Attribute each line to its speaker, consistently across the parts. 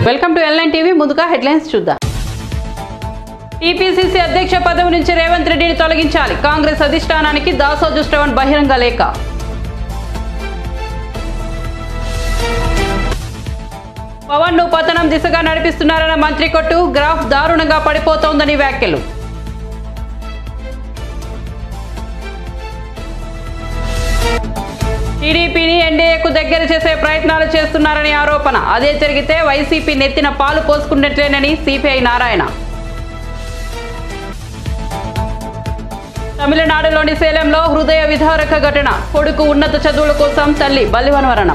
Speaker 1: Welcome to LN TV ముందుగా headlines చూద్దాం TPCC అధ్యక్ష పదవి నుంచి రేవంత్ రెడ్డిని తొలగించాలి కాంగ్రెస్ అధిష్టానానికి దాసోజు శ్రవణ్ బహిరంగ లేఖ పవన్ ను పతనం దిశగా నడిపిస్తున్నారన్న మంత్రి కొట్టు గ్రాఫ్ దారుణంగా పడిపోతోందని వ్యాఖ్యలు టీడీపీని ఎన్డీఏకు దగ్గర చేసే ప్రయత్నాలు చేస్తున్నారని ఆరోపణ అదే జరిగితే వైసీపీ నెత్తిన పాలు పోసుకున్నట్లేనని సిపిఐ నారాయణ తమిళనాడులోని సేలంలో హృదయ విధారక ఘటన కొడుకు ఉన్నత చదువుల కోసం తల్లి బలివనవరణం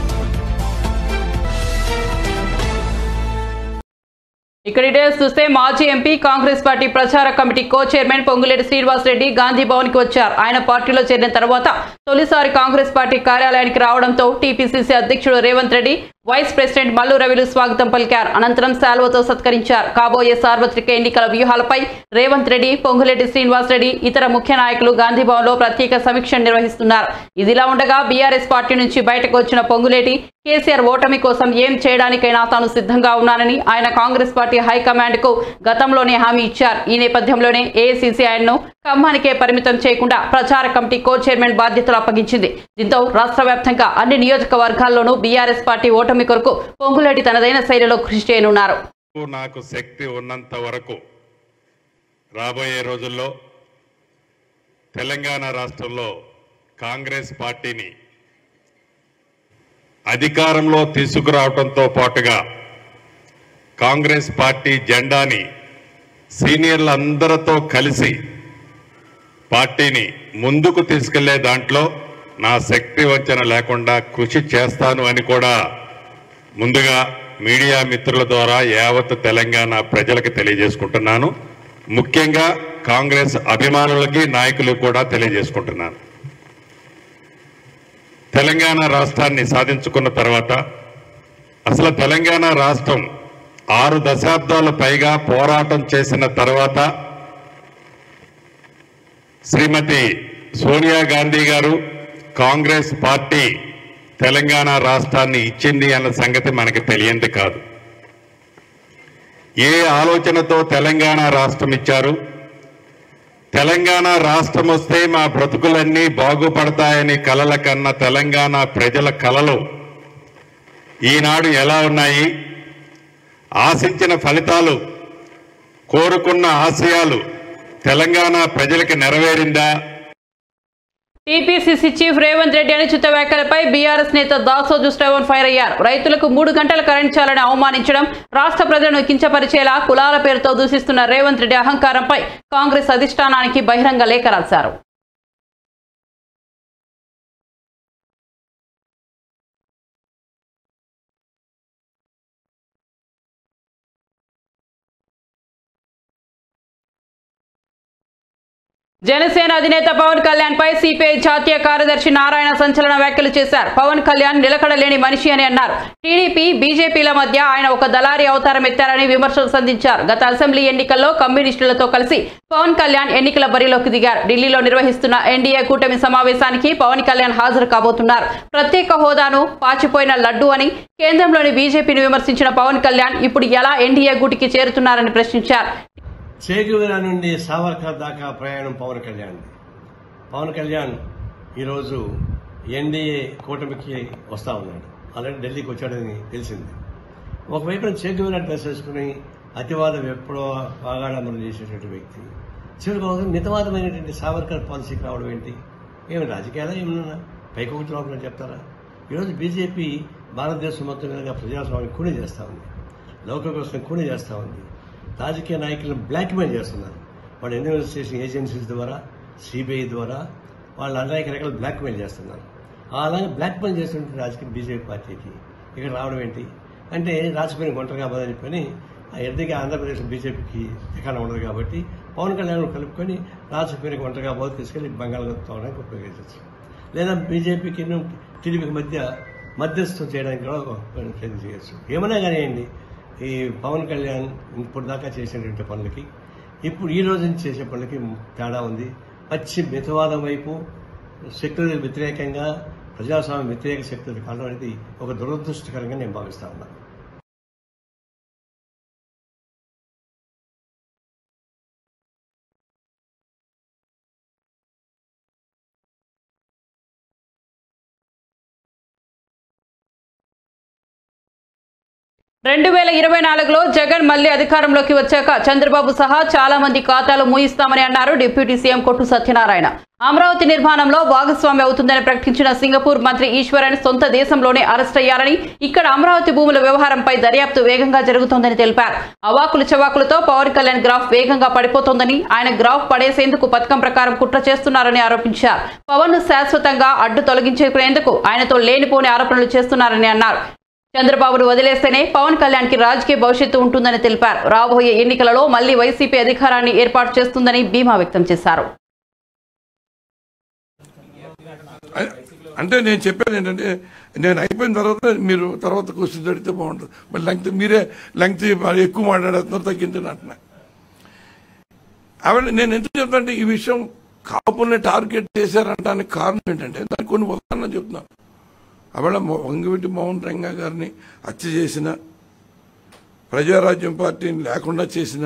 Speaker 1: ఇక డీటెయిల్స్ చూస్తే మాజీ ఎంపీ కాంగ్రెస్ పార్టీ ప్రచార committee co chairman Ponguleti Srinivas Reddy Gandhi Bhavan కి వచ్చారు ఆయన పార్టీలో చేరిన తర్వాత తొలిసారి కాంగ్రెస్ పార్టీ కార్యాలయానికి రావడంతో టీపీసీసీ అధ్యక్షుడు రేవంత్ రెడ్డి వైస్ ప్రెసిడెంట్ మల్లు రవిలు స్వాగతం పలికారు అనంతరం శాల్వతో సత్కరించారు కాబోయే సార్వత్రిక ఎన్నికల వ్యూహాలపై రేవంత్ రెడ్డి పొంగులేటి శ్రీనివాస్ రెడ్డి ఇతర ముఖ్య నాయకులు గాంధీ భవన్ లో ప్రత్యేక సమీక్ష నిర్వహిస్తున్నారు ఇదిలా ఉండగా బీఆర్ఎస్ పార్టీ నుంచి బయటకు వచ్చిన పొంగులేటి కేసీఆర్ ఓటమి కోసం ఏం చేయడానికైనా తాను సిద్ధంగా ఉన్నానని ఆయన కాంగ్రెస్ పార్టీ హైకమాండ్ కు గతంలోనే హామీ ఇచ్చారు ఈ నేపథ్యంలోనే ఏఐసీసీ ఆయన్ను ఖమ్మానికే పరిమితం చేయకుండా ప్రచార కమిటీ కో చైర్మన్ బాధ్యతలు అప్పగించింది దీంతో రాష్ట్ర వ్యాప్తంగా అన్ని నియోజకవర్గాల్లోనూ బీఆర్ఎస్ పార్టీ ఓటమి కొరకు పొంగులేటి తనదైన శైలిలో కృషి చేయనున్నారు
Speaker 2: నాకు శక్తి ఉన్నంత వరకు రాబోయే రోజుల్లో తెలంగాణ రాష్ట్రంలో కాంగ్రెస్ పార్టీని అధికారంలో తీసుకురావడంతో పాటుగా కాంగ్రెస్ పార్టీ జెండాని సీనియర్లందరితో కలిసి పార్టీని ముందుకు తీసుకెళ్లే దాంట్లో నా శక్తి వంచన లేకుండా కృషి చేస్తాను అని కూడా ముందుగా మీడియా మిత్రుల ద్వారా యావత్ తెలంగాణ ప్రజలకు తెలియజేసుకుంటున్నాను ముఖ్యంగా కాంగ్రెస్ అభిమానులకి నాయకులు కూడా తెలియజేసుకుంటున్నాను తెలంగాణ రాష్ట్రాన్ని సాధించుకున్న తర్వాత అసలు తెలంగాణ రాష్ట్రం ఆరు దశాబ్దాల పైగా పోరాటం చేసిన తర్వాత శ్రీమతి సోనియా గాంధీ గారు కాంగ్రెస్ పార్టీ తెలంగాణ రాష్ట్రాన్ని ఇచ్చింది అన్న సంగతి మనకి తెలియంది కాదు ఏ ఆలోచనతో తెలంగాణ రాష్ట్రం ఇచ్చారు తెలంగాణ రాష్ట్రం వస్తే మా బ్రతుకులన్నీ బాగుపడతాయని కలల కన్న తెలంగాణ ప్రజల కలలు ఈనాడు ఎలా ఉన్నాయి ఆశించిన ఫలితాలు కోరుకున్న ఆశయాలు తెలంగాణ ప్రజలకు నెరవేరిందా
Speaker 1: టీపీసీసీ చీఫ్ రేవంత్ రెడ్డి అనుచిత వ్యాఖ్యలపై బీఆర్ఎస్ నేత దాసోజు శ్రవణ్ ఫైర్ అయ్యారు రైతులకు మూడు గంటల కరెంట్ చాలని అవమానించడం రాష్ట్ర ప్రజలను కించపరిచేలా కులాల పేరుతో దూషిస్తున్న రేవంత్ రెడ్డి అహంకారంపై కాంగ్రెస్ అధిష్టానానికి బహిరంగ లేఖ రాశారు జనసేన అధినేత పవన్ కళ్యాణ్ పై సిపిఐ జాతీయ కార్యదర్శి నారాయణ సంచలన వ్యాఖ్యలు చేశారు పవన్ కళ్యాణ్ నిలకడలేని మనిషి అని అన్నారు టీడీపీ బీజేపీల మధ్య ఆయన ఒక దళారీ అవతారం ఎత్తారని విమర్శలు సంధించారు గత అసెంబ్లీ ఎన్నికల్లో కమ్యూనిస్టులతో కలిసి పవన్ కళ్యాణ్ ఎన్నికల బరిలోకి దిగారు ఢిల్లీలో నిర్వహిస్తున్న ఎన్డీఏ కూటమి సమావేశానికి పవన్ కళ్యాణ్ హాజరు కాబోతున్నారు ప్రత్యేక హోదాను పాచిపోయిన లడ్డు అని కేంద్రంలోని బీజేపీని విమర్శించిన పవన్ కళ్యాణ్ ఇప్పుడు ఎలా ఎన్డీఏ గూటికి చేరుతున్నారని ప్రశ్నించారు
Speaker 3: చేగువేరా నుండి సావర్కర్ దాకా ప్రయాణం పవన్ కళ్యాణ్ పవన్ కళ్యాణ్ ఈరోజు ఎన్డీఏ కూటమికి వస్తా ఉన్నాడు ఆల్రెడీ ఢిల్లీకి వచ్చాడని తెలిసింది ఒకవైపున చేగువేరా డ్రెస్ వేసుకుని అతివాదం ఎప్పుడో ఆగాడమనం చేసేటువంటి వ్యక్తి చివరికి మితవాదమైనటువంటి సావర్కర్ పాలసీకి రావడం ఏంటి ఏమి రాజకీయాలా ఏమన్నా పైకి ఒకటి లోపల చెప్తారా ఈరోజు బీజేపీ భారతదేశం మొత్తం మీద ప్రజాస్వామ్యం కూని చేస్తా ఉంది లౌకిక కోసం కూని చేస్తా ఉంది రాజకీయ నాయకులను బ్లాక్మెయిల్ చేస్తున్నారు వాళ్ళు ఇన్వెస్టిగేషన్ ఏజెన్సీస్ ద్వారా సిబిఐ ద్వారా వాళ్ళు అనేక రకాల బ్లాక్మెయిల్ చేస్తున్నారు అలాగే బ్లాక్మెయిల్ చేస్తున్న రాజకీయ బీజేపీ పార్టీకి ఇక్కడ రావడం ఏంటి అంటే రాజకీయ గుంటలు కాదని చెప్పని ఆ ఎద్దగా ఆంధ్రప్రదేశ్ బీజేపీకి ఎక్కడ ఉండదు కాబట్టి పవన్ కళ్యాణ్ కలుపుకొని రాజకీయ గుంటగా పోతే తీసుకెళ్లి బంగాళాఖాతానికి ఉపయోగించవచ్చు లేదా బీజేపీకి టీడీపీకి మధ్య మధ్యస్థం చేయడానికి కూడా ప్రయత్నం చేయొచ్చు ఏమైనా కానివ్వండి ఈ పవన్ కళ్యాణ్ ఇప్పుడు దాకా చేసినటువంటి పనులకి ఇప్పుడు ఈ రోజు నుంచి చేసే పనులకి తేడా ఉంది పచ్చి మితవాదం వైపు శక్తులకు వ్యతిరేకంగా ప్రజాస్వామ్య వ్యతిరేక శక్తులు కావడం అనేది ఒక దురదృష్టకరంగా నేను భావిస్తా ఉన్నాను
Speaker 1: రెండు వేల ఇరవై నాలుగులో జగన్ మళ్లీ అధికారంలోకి వచ్చాక చంద్రబాబు సహా చాలా మంది ఖాతాలు మూయిస్తామని అన్నారు డిప్యూటీ సీఎం కొట్టు సత్యనారాయణ అమరావతి నిర్మాణంలో భాగస్వామి అవుతుందని ప్రకటించిన సింగపూర్ మంత్రి ఈశ్వరన్ సొంత దేశంలోనే అరెస్ట్ అయ్యారని ఇక్కడ అమరావతి భూముల వ్యవహారంపై దర్యాప్తు వేగంగా జరుగుతోందని తెలిపారు అవాకులు చవాకులతో పవన్ కళ్యాణ్ గ్రాఫ్ వేగంగా పడిపోతోందని ఆయన గ్రాఫ్ పడేసేందుకు పథకం ప్రకారం కుట్ర చేస్తున్నారని ఆరోపించారు పవన్ ను శాశ్వతంగా అడ్డు తొలగించుకునేందుకు ఆయనతో లేనిపోని ఆరోపణలు చేస్తున్నారని అన్నారు చంద్రబాబును వదిలేస్తేనే పవన్ కళ్యాణ్ కి రాజకీయ భవిష్యత్తు ఉంటుందని తెలిపారు రాబోయే ఎన్నికలలో మళ్లీ వైసీపీ అధికారాన్ని ఏర్పాటు చేస్తుందని బీమా వ్యక్తం చేశారు
Speaker 4: అంటే నేను చెప్పేది ఏంటంటే నేను అయిపోయిన తర్వాత మీరు తర్వాత క్వశ్చన్స్ అడిగితే బాగుంటుంది మరి లెంగ్త్ మీరే లెంగ్త్ ఎక్కువ మాట్లాడుతున్నారు తగ్గించండి అంటున్నా ఆవిడ నేను ఎందుకు చెప్తానంటే ఈ విషయం కాపుల్ని టార్గెట్ చేశారంటానికి కారణం ఏంటంటే దానికి కొన్ని ఉదాహరణలు చెప్తున్నాను ఆవిడ వంగవీటి మోహన్ రంగా గారిని హత్య చేసిన ప్రజారాజ్యం పార్టీని లేకుండా చేసిన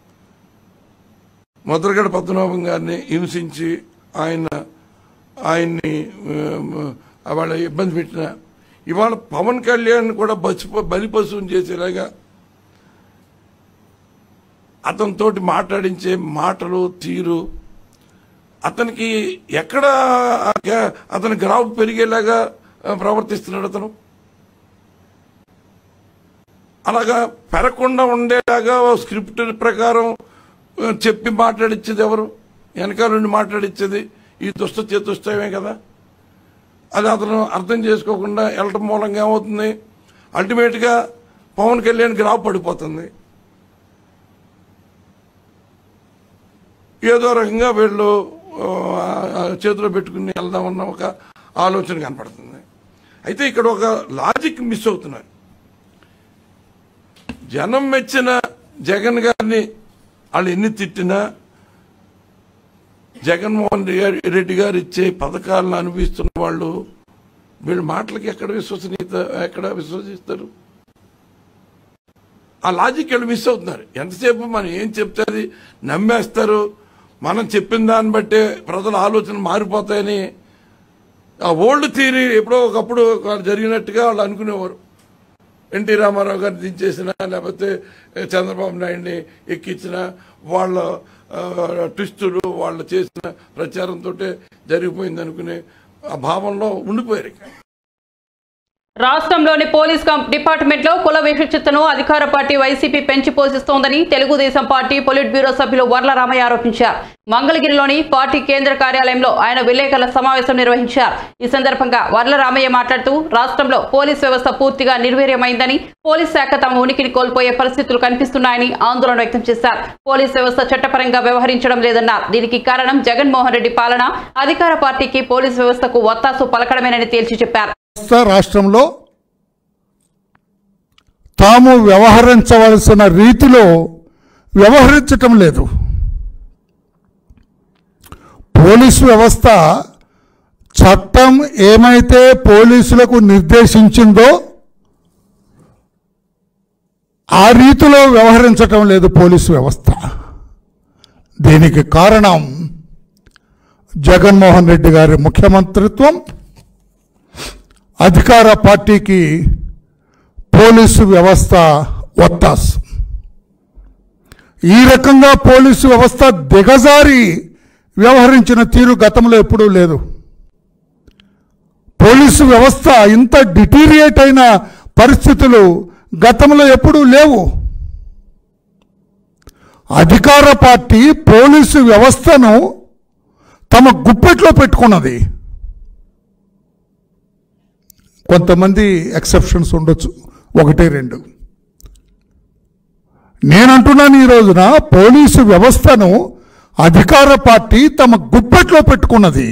Speaker 4: ముద్రగడ పద్మనాభం గారిని హింసించి ఆయన ఆయన్ని ఆ, వాళ్ళ ఇబ్బంది పెట్టిన ఇవాళ పవన్ కళ్యాణ్ కూడా బసి బలిపశువుని చేసేలాగా అతనితోటి మాట్లాడించే మాటలు తీరు అతనికి ఎక్కడ ఆ- అతని గ్రాఫ్ పెరిగేలాగా ఆ, ప్రవర్తిస్తున్నాడు అతను అలాగా పెరగకుండా ఉండేలాగా ఓ స్క్రిప్ట్ ప్రకారం ఆ, చెప్పి మాట్లాడిచ్చేది ఎవరు వెనకాల నుండి మాట్లాడిచ్చేది ఈ దుష్ట చేతుష్టమే కదా అది అతను అర్థం చేసుకోకుండా వెళ్ళటం మూలంగా ఏమవుతుంది అల్టిమేట్గా పవన్ కళ్యాణ్ గ్రాఫ్ పడిపోతుంది ఏదో రకంగా వీళ్ళు ఆ, ఆ, చేతిలో పెట్టుకుని వెళ్దామన్న ఒక ఆలోచన కనపడుతుంది అయితే ఇక్కడ ఒక లాజిక్ మిస్ అవుతున్నారు జనం మెచ్చిన జగన్ గారిని వాళ్ళు ఎన్ని తిట్టినా జగన్మోహన్ రెడ్డి రెడ్డి గారు ఇచ్చే పథకాలను అనుభవిస్తున్న వాళ్ళు వీళ్ళ మాటలకి ఎక్కడ విశ్వసనీయత ఎక్కడ విశ్వసిస్తారు ఆ లాజిక్ వీళ్ళు మిస్ అవుతున్నారు ఎంతసేపు మనం ఏం చెప్తే అది నమ్మేస్తారు మనం చెప్పిన దాన్ని బట్టే ప్రజల ఆలోచన మారిపోతాయని ఆ ఓల్డ్ థియరీ ఎప్పుడో ఒకప్పుడు జరిగినట్టుగా వాళ్ళు అనుకునేవారు ఎన్టీ రామారావు గారిని దించేసిన లేకపోతే చంద్రబాబు నాయుడిని ఎక్కించిన వాళ్ళ ఆ, ట్విస్టులు వాళ్ళు చేసిన ప్రచారంతో జరిగిపోయింది అనుకునే ఆ భావంలో ఉండిపోయారు ఇక.
Speaker 1: రాష్ట్రంలోని పోలీస్ కం- డిపార్ట్మెంట్లో కుల వివక్షతను అధికార పార్టీ వైసీపీ పెంచి పోషిస్తోందని తెలుగుదేశం పార్టీ పొలిట్ బ్యూరో సభ్యులు వర్ల రామయ్య ఆరోపించారు మంగళగిరిలోని పార్టీ కేంద్ర కార్యాలయంలో ఆయన విలేకరుల సమావేశం నిర్వహించారు ఈ సందర్భంగా వర్ల రామయ్య మాట్లాడుతూ రాష్ట్రంలో పోలీస్ వ్యవస్థ పూర్తిగా నిర్వీర్యమైందని పోలీస్ శాఖ తమ ఉనికిని కోల్పోయే పరిస్థితులు కనిపిస్తున్నాయని ఆందోళన వ్యక్తం చేశారు పోలీస్ వ్యవస్థ చట్టపరంగా వ్యవహరించడం లేదన్నారు దీనికి కారణం జగన్మోహన్ రెడ్డి పాలన అధికార పార్టీకి పోలీస్ వ్యవస్థకు ఒత్తాసు పలకడమేనని తేల్చి చెప్పారు
Speaker 5: రాష్ట్ర రాష్ట్రంలో తాము వ్యవహరించవలసిన రీతిలో వ్యవహరించటం లేదు పోలీసు వ్యవస్థ చట్టం ఏమైతే పోలీసులకు నిర్దేశించిందో ఆ రీతిలో వ్యవహరించటం లేదు పోలీసు వ్యవస్థ దీనికి కారణం జగన్మోహన్ రెడ్డి గారి ముఖ్యమంత్రిత్వం అధికార పార్టీకి పోలీసు వ్యవస్థ ఒత్తాసు ఈ రకంగా పోలీసు వ్యవస్థ దిగజారి వ్యవహరించిన తీరు గతంలో ఎప్పుడూ లేదు పోలీసు వ్యవస్థ ఇంత డిటీరియేట్ అయిన పరిస్థితులు గతంలో ఎప్పుడూ లేవు అధికార పార్టీ పోలీసు వ్యవస్థను తమ గుప్పెట్లో పెట్టుకున్నది కొంతమంది ఎక్సెప్షన్స్ ఉండొచ్చు ఒకటి రెండు నేనంటున్నాను ఈ రోజున పోలీసు వ్యవస్థను అధికార పార్టీ తమ గుప్పెట్లో పెట్టుకున్నది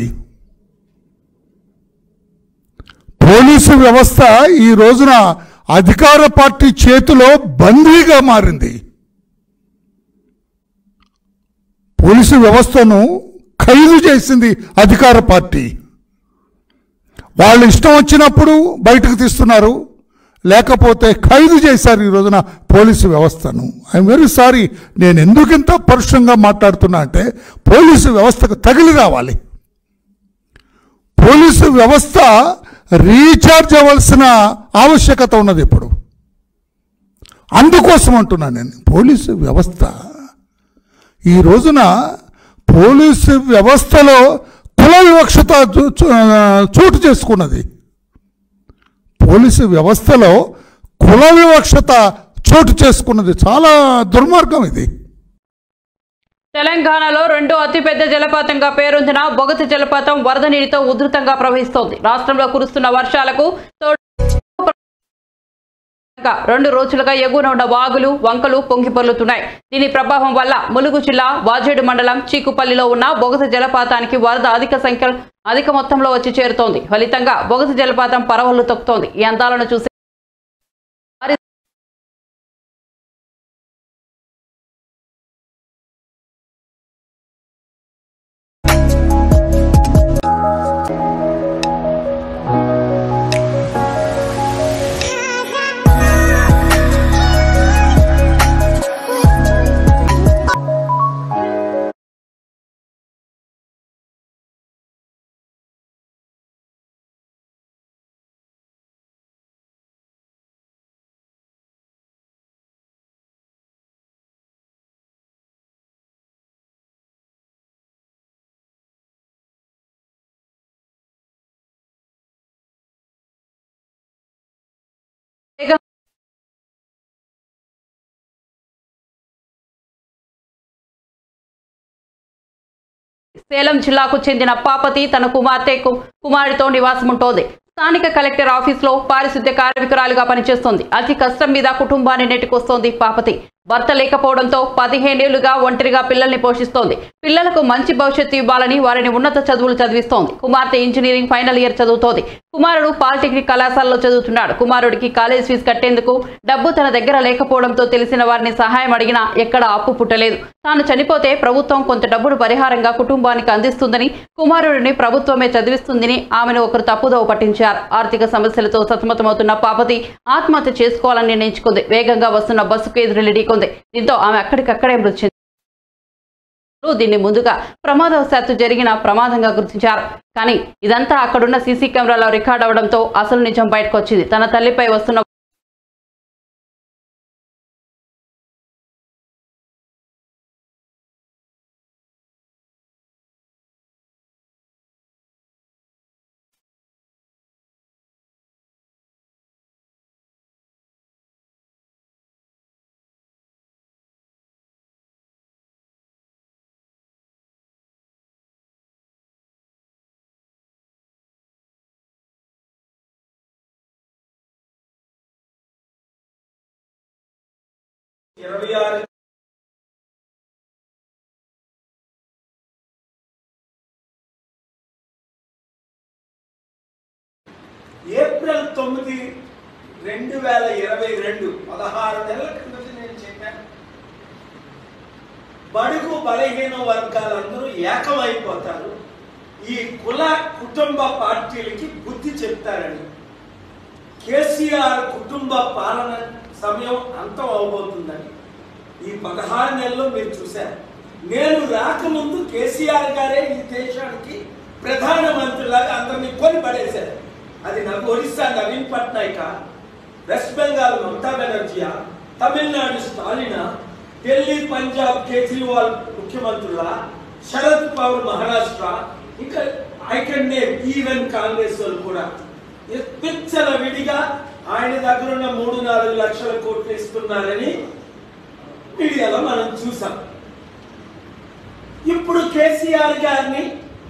Speaker 5: పోలీసు వ్యవస్థ ఈ రోజున అధికార పార్టీ చేతిలో బందీగా మారింది పోలీసు వ్యవస్థను ఖైదు చేసింది అధికార పార్టీ వాళ్ళు ఇష్టం వచ్చినప్పుడు బయటకు తీస్తున్నారు లేకపోతే ఖైదు చేశారు ఈ రోజున పోలీసు వ్యవస్థను ఐఎమ్ వెరీ సారీ నేను ఎందుకింత పరుషంగా మాట్లాడుతున్నా అంటే పోలీసు వ్యవస్థకు తగిలి రావాలి పోలీసు వ్యవస్థ రీఛార్జ్ అవ్వాల్సిన ఆవశ్యకత ఉన్నది ఇప్పుడు అందుకోసం అంటున్నాను నేను పోలీసు వ్యవస్థ ఈ రోజున పోలీసు వ్యవస్థలో కుల వివక్షత చూ- చూ- చోటు చేసుకున్నది పోలీసు వ్యవస్థలో కుల వివక్షత చోటు చేసుకున్నది చాలా దుర్మార్గం ఇది
Speaker 1: తెలంగాణలో రెండో అతిపెద్ద జలపాతంగా పేరొందిన బొగతి జలపాతం వరద నీటితో ఉధృతంగా ప్రవహిస్తోంది రాష్ట్రంలో కురుస్తున్న వర్షాలకు తోడు రెండు రోజులుగా ఎగువన ఉన్న వాగులు వంకలు పొంగిపొర్లుతున్నాయి దీని ప్రభావం వల్ల ములుగు జిల్లా వాజేడు మండలం చీకుపల్లిలో ఉన్న బొగత జలపాతానికి వరద అధిక సంఖ్యలో అధిక మొత్తంలో వచ్చి చేరుతోంది ఫలితంగా బొగత జలపాతం పరవళ్లు తొక్కుతోంది ఈ అందాలను చూసి భారీ వేగం సేలం జిల్లాకు చెందిన పాపతి తన కుమార్తె కు- కుమారుడితో నివాసం ఉంటోంది స్థానిక కలెక్టర్ ఆఫీస్లో పారిశుద్ధ్య కార్మికురాలుగా పనిచేస్తోంది అతి కష్టం మీద కుటుంబాన్ని నెట్టుకొస్తోంది పాపతి భర్త లేకపోవడంతో పదిహేనేళ్లుగా ఒంటరిగా పిల్లల్ని పోషిస్తోంది పిల్లలకు మంచి భవిష్యత్తు ఇవ్వాలని వారిని ఉన్నత చదువులు చదివిస్తోంది కుమార్తె ఇంజనీరింగ్ ఫైనల్ ఇయర్ చదువుతోంది కుమారుడు పాలిటెక్నిక్ కళాశాలలో చదువుతున్నాడు కుమారుడికి కాలేజ్ ఫీజు కట్టేందుకు డబ్బు తన దగ్గర లేకపోవడంతో తెలిసిన వారిని సహాయం అడిగినా ఎక్కడ అప్పు పుట్టలేదు తాను చనిపోతే ప్రభుత్వం కొంత డబ్బును పరిహారంగా కుటుంబానికి అందిస్తుందని కుమారుడిని ప్రభుత్వమే చదివిస్తుందని ఆమెను ఒకరు తప్పుదోవ పట్టించారు ఆర్థిక సమస్యలతో సతమతమవుతున్న పాపతి ఆత్మహత్య చేసుకోవాలని నిర్ణయించుకుంది వేగంగా వస్తున్న బస్సుకు ఎదురెళ్లి ఢీకొంది దీంతో ఆమె అక్కడికక్కడే మృతి చెందింది. దీన్ని ముందుగా ప్రమాదవశాత్తు జరిగిన ప్రమాదంగా గుర్తించారు కానీ ఇదంతా అక్కడున్న సీసీ కెమెరాలో రికార్డ్ అవడంతో అసలు నిజం బయటకు వచ్చింది తన తల్లిపై వస్తున్న
Speaker 6: ఇరవై ఆరు ఏప్రిల్ తొమ్మిది రెండు వేల ఇరవై రెండు పదహారు నెలల కిందట నేను చెప్పాను బడుగు బలహీన వర్గాలందరూ ఏకమైపోతారు ఈ కుల కుటుంబ పార్టీలకి బుద్ధి చెప్తారని కేసీఆర్ కుటుంబ పాలన సమయం అంతం అవబోతుందని ఈ పదహారు నెలల్లో మీరు చూశారు నేను రాకముందు కేసీఆర్ గారే ఈ దేశానికి ప్రధానమంత్రిలాగా అందరినీ కొని పడేశారు అది నాకు ఒడిశా నవీన్ పట్నాయక వెస్ట్ బెంగాల్ మమతా బెనర్జీయా తమిళనాడు స్టాలిన ఢిల్లీ పంజాబ్ కేజ్రీవాల్ ముఖ్యమంత్రుల శరద్ పవార్ మహారాష్ట్ర ఇంకా I can name even Congress వాళ్ళు కూడా పిచ్చల విడిగా ఆయన దగ్గర ఉన్న మూడు నాలుగు లక్షల కోట్లు ఇస్తున్నారని మీడియాలో మనం చూసాం ఇప్పుడు కేసీఆర్ గారిని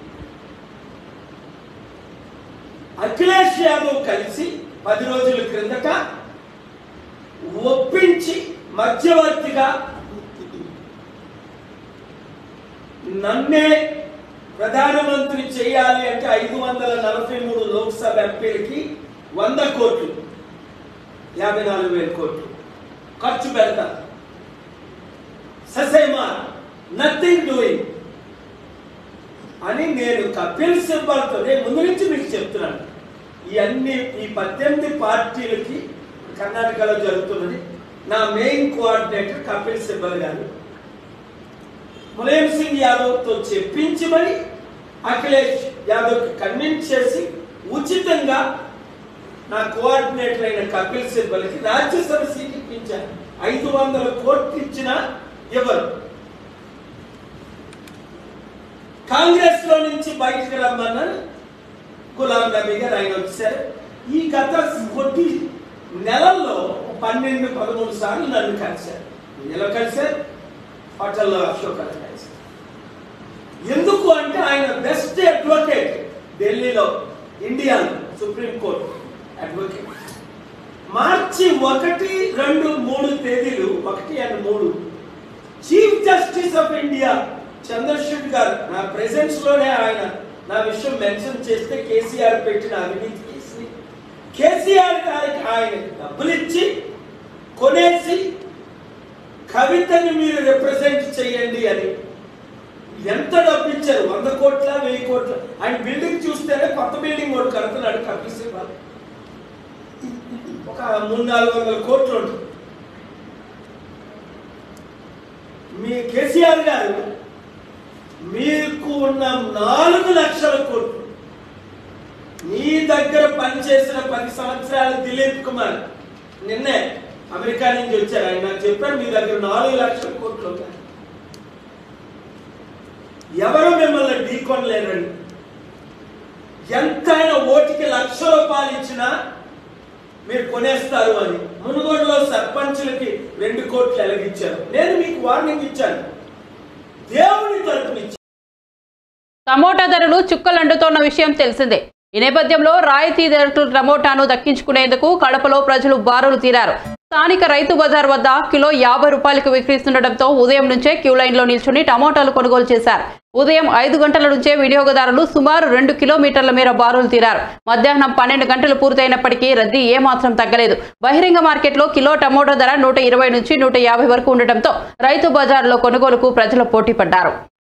Speaker 6: అఖిలేష్ యాదవ్ కలిసి పది రోజుల క్రిందట ఒప్పించి మధ్యవర్తిగా నన్నే ప్రధానమంత్రి చేయాలి అంటే ఐదు వందల నలభై మూడు లోక్సభ ఎంపీలకి వంద కోట్లు యాభై నాలుగు వేల కోట్లు ఖర్చు పెడతారు ససేమా నథింగ్ డూయింగ్ అని నేను కపిల్ సిబ్బల్తో నేను ముందు నుంచి మీకు చెప్తున్నాను ఇవన్నీ ఈ పద్దెనిమిది పార్టీలకి కర్ణాటకలో జరుగుతున్నది నా మెయిన్ కోఆర్డినేటర్ కపిల్ సిబ్బల్ గారు ములాయం సింగ్ యాదవ్ తో చెప్పించి మరి అఖిలేష్ యాదవ్ కి కన్విన్స్ చేసి ఉచితంగా నా కోఆర్డినేటర్ అయిన కపిల్ సిబ్బల్కి రాజ్యసభ సీట్ ఇప్పించాను ఐదు వందల కోట్లు ఇచ్చినా ఇవ్వరు కాంగ్రెస్ లో నుంచి బయటకు రమ్మన్నారు గులాం నబీ గారు ఆయన వచ్చారు ఈ గత కొద్ది నెలల్లో పన్నెండు పదమూడు సార్లు నన్ను కలిశారు ఎలా కలిశారు హోటల్లో అశోక్ గారు కలిశారు ఎందుకు అంటే ఆయన బెస్ట్ అడ్వకేట్ ఢిల్లీలో ఇండియాలో సుప్రీం కోర్టు అడ్వకేట్ మార్చి ఒకటి రెండు మూడు తేదీలు ఒకటి అండ్ మూడు chief justice of India Chandrachud garu నా ప్రెసెన్స్ లోనే ఆయన నా విషయం మెన్షన్ చేస్తే కేసీఆర్ పెట్టిన అవినీతి కేసుని కేసీఆర్ గారికి ఆయన డబ్బులు ఇచ్చి కొనేసి కవితని మీరు రిప్రజెంట్ చేయండి అని ఎంత డబ్బు ఇచ్చారు వంద కోట్ల వెయ్యి కోట్ల ఆయన బిల్డింగ్ చూస్తేనే కొత్త బిల్డింగ్ ఒకటి కడుతున్నాడు కపిల్ వాళ్ళు ఒక మూడు నాలుగు వందల కోట్లు ఉంటుంది మీ కేసీఆర్ గారు మీకు ఉన్న నాలుగు లక్షల కోట్లు మీ దగ్గర పనిచేసిన పది సంవత్సరాల దిలీప్ కుమార్ నిన్నే అమెరికా నుంచి వచ్చారు ఆయన నాకు చెప్పారు మీ దగ్గర నాలుగు లక్షల కోట్లు ఉన్నాయి ఎవరు మిమ్మల్ని ఢీకొనలేరండి ఎంతైనా ఓటికి లక్ష రూపాయలు ఇచ్చినా మీరు కొనేస్తారు అని మునుగోడులో సర్పంచులకి రెండు కోట్లు ఎలగిచ్చారు నేను మీకు వార్నింగ్ ఇచ్చాను దేవుని తరపున ఇచ్చాను
Speaker 1: టమోటా ధరలు చుక్కలండుతోన్న విషయం తెలిసిందే ఈ నేపథ్యంలో రాయితీ ధరలు టమోటాను దక్కించుకునేందుకు కడపలో ప్రజలు బారులు తీరారు స్థానిక రైతు బజార్ వద్ద కిలో యాభై రూపాయలకు విక్రిస్తుండటంతో ఉదయం నుంచే క్యూ లైన్లో నిల్చుని టమోటాలు కొనుగోలు చేశారు ఉదయం ఐదు గంటల నుంచే వినియోగదారులు సుమారు రెండు కిలోమీటర్ల మేర బారులు తీరారు మధ్యాహ్నం పన్నెండు గంటలు పూర్తయినప్పటికీ రద్దీ ఏమాత్రం తగ్గలేదు బహిరంగ మార్కెట్లో కిలో టమోటా ధర నూట ఇరవై నుంచి నూట యాభై వరకు ఉండటంతో రైతు బజార్లో కొనుగోలుకు ప్రజలు పోటీ పడ్డారు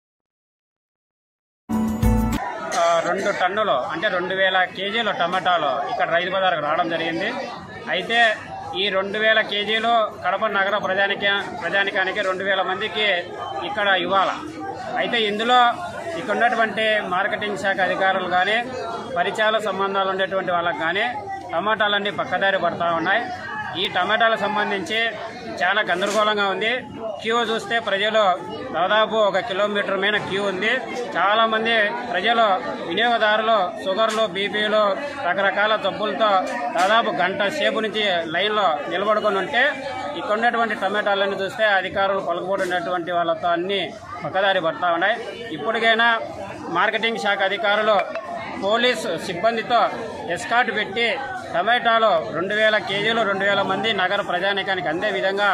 Speaker 7: ఆ, రెండు టన్నులు అంటే రెండు వేల కేజీలు టమాటాలు ఇక్కడ రైతు బజార్కు రావడం జరిగింది అయితే ఈ రెండు వేల కేజీలు కడప నగర ప్రజానిక ప్రజానికానికి రెండు వేల మందికి ఇక్కడ ఇవ్వాల అయితే ఇందులో ఇక్కడ ఉన్నటువంటి మార్కెటింగ్ శాఖ అధికారులు కానీ పరిచయాల సంబంధాలు ఉండేటువంటి వాళ్ళకి కానీ టమాటాలన్నీ పక్కదారి పడతా ఉన్నాయి ఈ టమాటాలకు సంబంధించి చాలా గందరగోళంగా ఉంది క్యూ చూస్తే ప్రజలు దాదాపు ఒక కిలోమీటర్ మీద క్యూ ఉంది చాలా మంది ప్రజలు వినియోగదారులు షుగర్లు బీపీలు రకరకాల జబ్బులతో దాదాపు గంట సేపు నుంచి లైన్లో నిలబడుకొని ఉంటే ఇక్కడ ఉన్నటువంటి టమాటాలను చూస్తే అధికారులు పలుకుబడినటువంటి వాళ్ళతో అన్ని పక్కదారి పడతా ఉన్నాయి ఇప్పటికైనా మార్కెటింగ్ శాఖ అధికారులు పోలీసు సిబ్బందితో ఎస్కాట్ పెట్టి టమాటాలు రెండు వేల కేజీలు రెండు వేల మంది నగర ప్రజానికానికి అందే విధంగా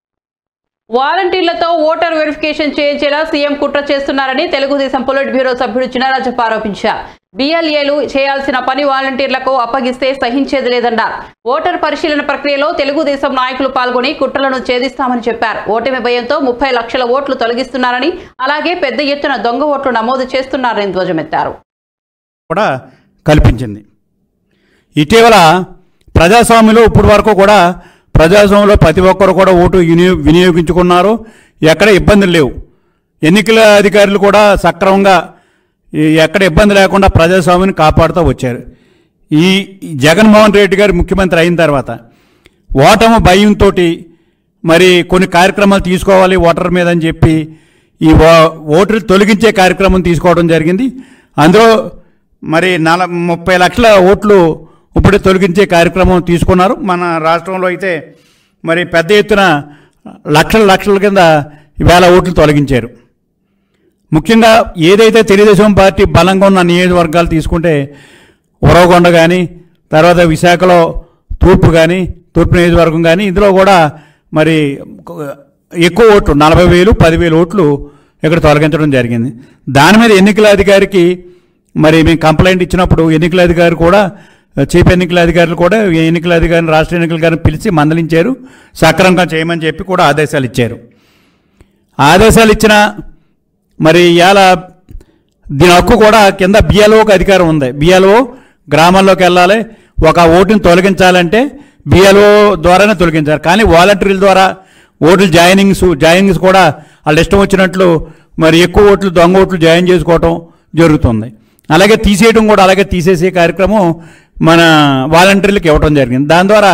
Speaker 1: వాలంటీర్లతో ఓటర్ వెరిఫికేషన్ చేయించేలా సీఎం కుట్ర చేస్తున్నారని తెలుగుదేశం పొలిట్ బ్యూరో సభ్యుడు చినరాజప్ప ఆరోపించారు బిఎల్ఏలు చేయాల్సిన పని వాలంటీర్లకు అప్పగిస్తే సహించేది లేదన్నారు ఓటర్ పరిశీలన ప్రక్రియలో తెలుగుదేశం నాయకులు పాల్గొని కుట్రలను ఛేదిస్తామని చెప్పారు ఓటమి భయంతో ముప్పై లక్షల ఓట్లు తొలగిస్తున్నారని అలాగే పెద్ద ఎత్తున దొంగ ఓట్లు నమోదు చేస్తున్నారని ధ్వజమెత్తారు
Speaker 8: కూడా కల్పించింది ఇటీవల ప్రజాస్వామ్యంలో ఇప్పటి వరకు కూడా ప్రజాస్వామ్యంలో ప్రతి ఒక్కరు కూడా ఓటు వినియో వినియోగించుకున్నారు ఎక్కడ ఇబ్బందులు లేవు ఎన్నికల అధికారులు కూడా సక్రమంగా ఈ ఎక్కడ ఇబ్బంది లేకుండా ప్రజాస్వామ్యాన్ని కాపాడుతూ వచ్చారు ఈ ఈ జగన్మోహన్ రెడ్డి గారు ముఖ్యమంత్రి అయిన తర్వాత ఓటము భయంతో మరి కొన్ని కార్యక్రమాలు తీసుకోవాలి ఓటర్ మీద అని చెప్పి ఈ ఓ- ఓటులు తొలగించే కార్యక్రమం తీసుకోవడం జరిగింది అందులో మరి నల ముప్పై లక్షల ఓట్లు ఇప్పుడే తొలగించే కార్యక్రమం తీసుకున్నారు మన రాష్ట్రంలో అయితే మరి పెద్ద ఎత్తున లక్షల లక్షల కింద వేల ఓట్లు తొలగించారు ముఖ్యంగా ఏదైతే తెలుగుదేశం పార్టీ బలంగా ఉన్న నియోజకవర్గాలు తీసుకుంటే ఉరవకొండ కానీ తర్వాత విశాఖలో తూర్పు కానీ తూర్పు నియోజకవర్గం కానీ ఇందులో కూడా మరి ఎక్కువ ఓట్లు నలభై వేలు పదివేలు ఓట్లు ఇక్కడ తొలగించడం జరిగింది దాని మీద ఎన్నికల అధికారికి మరి మేము కంప్లైంట్ ఇచ్చినప్పుడు ఎన్నికల అధికారి కూడా చీఫ్ ఎన్నికల అధికారులు కూడా ఎన్నికల అధికారిని రాష్ట్ర ఎన్నికల గారిని పిలిచి మందలించారు సక్రమంగా చేయమని చెప్పి కూడా ఆదేశాలు ఇచ్చారు ఆదేశాలు ఇచ్చిన మరి ఇవాళ దీని హక్కు కూడా కింద బిఎల్ఓకి అధికారం ఉంది బిఎల్ఓ గ్రామాల్లోకి వెళ్ళాలి ఒక ఓటుని తొలగించాలంటే బిఎల్ఓ ద్వారానే తొలగించారు కానీ వాలంటీర్ల ద్వారా ఓట్లు జాయినింగ్స్ జాయినింగ్స్ కూడా వాళ్ళు ఇష్టం వచ్చినట్లు మరి ఎక్కువ ఓట్లు దొంగ ఓట్లు జాయిన్ చేసుకోవటం జరుగుతుంది అలాగే తీసేయడం కూడా అలాగే తీసేసే కార్యక్రమం మన వాలంటీర్లకు ఇవ్వడం జరిగింది దాని ద్వారా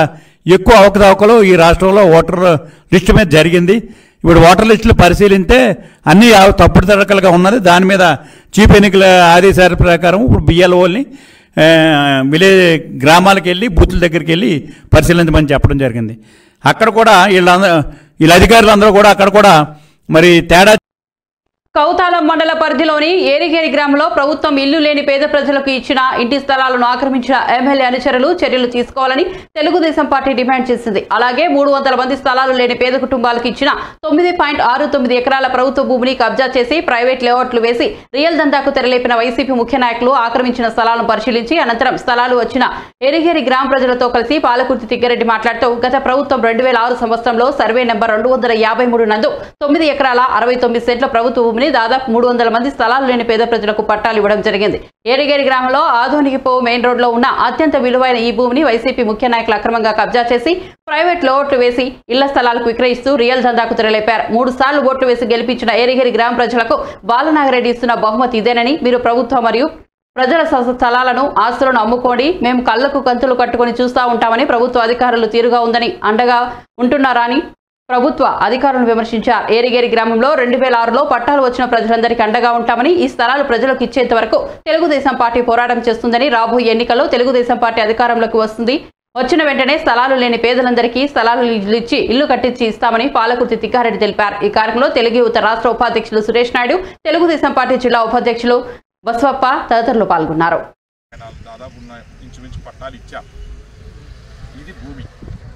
Speaker 8: ఎక్కువ అవకతవకలు ఈ రాష్ట్రంలో ఓటర్ లిస్టు మీద జరిగింది ఇప్పుడు ఓటర్ లిస్టులు పరిశీలిస్తే అన్నీ ఆ- తప్పుడు తడకలుగా ఉన్నది దాని మీద చీఫ్ ఎన్నికల ఆదేశాల ప్రకారం ఇప్పుడు బిఎల్ఓల్ని విలేజ్ గ్రామాలకు వెళ్ళి బూతుల దగ్గరికి వెళ్ళి పరిశీలించమని చెప్పడం జరిగింది అక్కడ కూడా వీళ్ళందరూ వీళ్ళ అధికారులందరూ కూడా అక్కడ కూడా మరి తేడా
Speaker 1: కౌతాలం మండల పరిధిలోని ఏరిగేరి గ్రామంలో ప్రభుత్వం ఇల్లు లేని పేద ప్రజలకు ఇచ్చిన ఇంటి స్థలాలను ఆక్రమించిన ఎమ్మెల్యే అనుచరులు చర్యలు తీసుకోవాలని తెలుగుదేశం పార్టీ డిమాండ్ చేసింది అలాగే మూడు వందల మంది స్థలాలు లేని పేద కుటుంబాలకు ఇచ్చిన తొమ్మిది పాయింట్ ఆరు తొమ్మిది ఎకరాల ప్రభుత్వ భూమిని కబ్జా చేసి ప్రైవేట్ లేఅవుట్లు వేసి రియల్ దందాకు తెరలేపిన వైసీపీ ముఖ్య నాయకులు ఆక్రమించిన స్థలాలను పరిశీలించి అనంతరం స్థలాలు వచ్చిన ఎరిగేరి గ్రామ ప్రజలతో కలిసి పాలకుర్తి తిగ్గారెడ్డి మాట్లాడుతూ గత ప్రభుత్వం రెండు వేల ఆరు సంవత్సరంలో సర్వే నెంబర్ రెండు వందల యాభై మూడు నందు తొమ్మిది ఎకరాల అరవై తొమ్మిది సెంట్ల ప్రభుత్వ భూమిని దాదాపు మూడు వందల మంది స్థలాలు లేని పేద ప్రజలకు పట్టాలు ఇవ్వడం జరిగింది ఏరిగేరి గ్రామంలో ఆధునిక పో మెయిన్ రోడ్ లో ఉన్న అత్యంత విలువైన ఈ భూమిని వైసీపీ ముఖ్య నాయకులు అక్రమంగా కబ్జా చేసి ప్రైవేట్ లోట్లు వేసి ఇళ్ల స్థలాలకు విక్రయిస్తూ రియల్ దందాకు తెరలేపారు మూడు సార్లు ఓట్లు వేసి గెలిపించిన ఏరిగేరి గ్రామ ప్రజలకు బాలనాగరెడ్డి ఇస్తున్న బహుమతి ఇదేనని మీరు ప్రభుత్వం మరియు ప్రజల స- స్థలాలను ఆస్తులను అమ్ముకోండి మేము కళ్ళకు కంతులు కట్టుకొని చూస్తా ఉంటామని ప్రభుత్వ అధికారులు తీరుగా ఉందని అండగా ఉంటున్నారా అని ప్రభుత్వ అధికారులను విమర్శించారు ఏరిగేరి గ్రామంలో రెండు వేల ఆరులో పట్టాలు వచ్చిన ప్రజలందరికీ అండగా ఉంటామని ఈ స్థలాలు ప్రజలకు ఇచ్చేంత వరకు తెలుగుదేశం పార్టీ పోరాటం చేస్తుందని రాబోయే ఎన్నికల్లో తెలుగుదేశం పార్టీ అధికారంలోకి వస్తుంది వచ్చిన వెంటనే స్థలాలు లేని పేదలందరికీ స్థలాలు ఇచ్చి ఇల్లు కట్టించి ఇస్తామని పాలకుర్తి తిక్కారెడ్డి తెలిపారు ఈ కార్యక్రమంలో తెలుగు యువత రాష్ట్ర ఉపాధ్యక్షులు సురేష్ నాయుడు తెలుగుదేశం పార్టీ జిల్లా ఉపాధ్యక్షులు బసవప్ప తదితరులు పాల్గొన్నారు
Speaker 9: దాదాపు ఉన్న ఇంచుమించు పట్టాలు ఇచ్చాం ఇది భూమి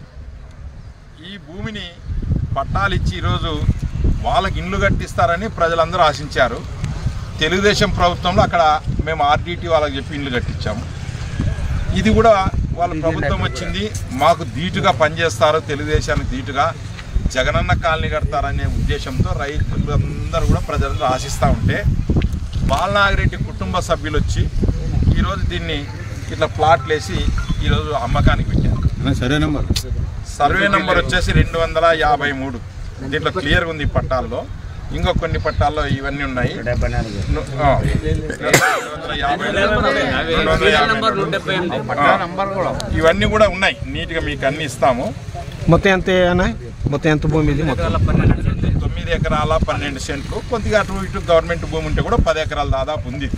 Speaker 9: ఈ భూమిని పట్టాలు ఇచ్చి ఈరోజు వాళ్ళకి ఇండ్లు కట్టిస్తారని ప్రజలందరూ ఆశించారు తెలుగుదేశం ప్రభుత్వంలో అక్కడ మేము ఆర్డీటీ వాళ్ళకి చెప్పి ఇండ్లు కట్టించాము ఇది కూడా వాళ్ళ ప్రభుత్వం వచ్చింది మాకు ధీటుగా పనిచేస్తారు తెలుగుదేశానికి ధీటుగా జగనన్న కాలనీ కడతారనే ఉద్దేశంతో రైతులందరూ కూడా ప్రజలందరూ ఆశిస్తూ ఉంటే బాలనాగిరెడ్డి కుటుంబ సభ్యులు వచ్చి ఈరోజు దీన్ని ఇట్లా ప్లాట్లు వేసి ఈరోజు అమ్మకానికి పెట్టారు
Speaker 10: సరే నెంబర్
Speaker 9: సర్వే నెంబర్ వచ్చేసి రెండు వందల యాభై మూడు దీంట్లో క్లియర్గా ఉంది ఈ పట్టాల్లో ఇంకో కొన్ని పట్టాల్లో ఇవన్నీ ఉన్నాయి ను- ఆ. రెండు వందల యాభై రెండు వందల యాభై ఆ. ఇవన్నీ కూడా ఉన్నాయి నీట్గా మీకు అన్ని ఇస్తాము
Speaker 10: మొత్తం ఎంత అన్న మొత్తం ఎంత భూమి ఇది మొత్తం
Speaker 9: తొమ్మిది ఎకరాల పన్నెండు సెంట్లు కొద్దిగా అటు ఇటు గవర్నమెంట్ భూమి ఉంటే కూడా పది ఎకరాల దాదాపు ఉంది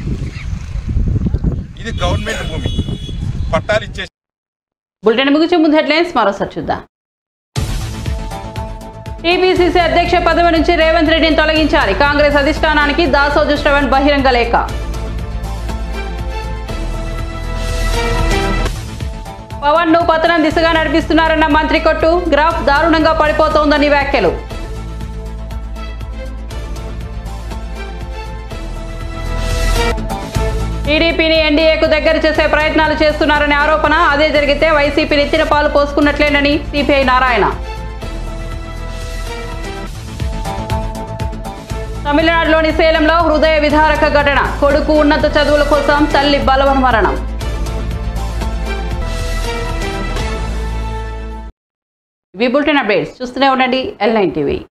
Speaker 9: ఇది గవర్నమెంట్ భూమి పట్టాలు ఇచ్చే
Speaker 1: బులెటిన్ ముగించే ముందు హెడ్లైన్స్ మరోసారి చూద్దాం టీపీసీసీ అధ్యక్ష పదవి నుంచి రేవంత్ రెడ్డిని తొలగించాలి కాంగ్రెస్ అధిష్టానానికి దాసోజు శ్రవణ్ బహిరంగ లేఖ పవన్ ను పతనం దిశగా నడిపిస్తున్నారన్న మంత్రి కొట్టు గ్రాఫ్ దారుణంగా పడిపోతోందని వ్యాఖ్యలు టీడీపీని ఎన్డీఏకు దగ్గర చేసే ప్రయత్నాలు చేస్తున్నారనే ఆరోపణ అదే జరిగితే వైసీపీ నెత్తిన పాలు పోసుకున్నట్లేనని సిపిఐ నారాయణ తమిళనాడులోని సేలంలో హృదయ విధారక ఘటన కొడుకు ఉన్నత చదువుల కోసం తల్లి బలవన్ మరణం ఇవి బులెటిన్ అప్డేట్స్ చూస్తూనే ఉండండి ఎల్ నైన్ టీవీ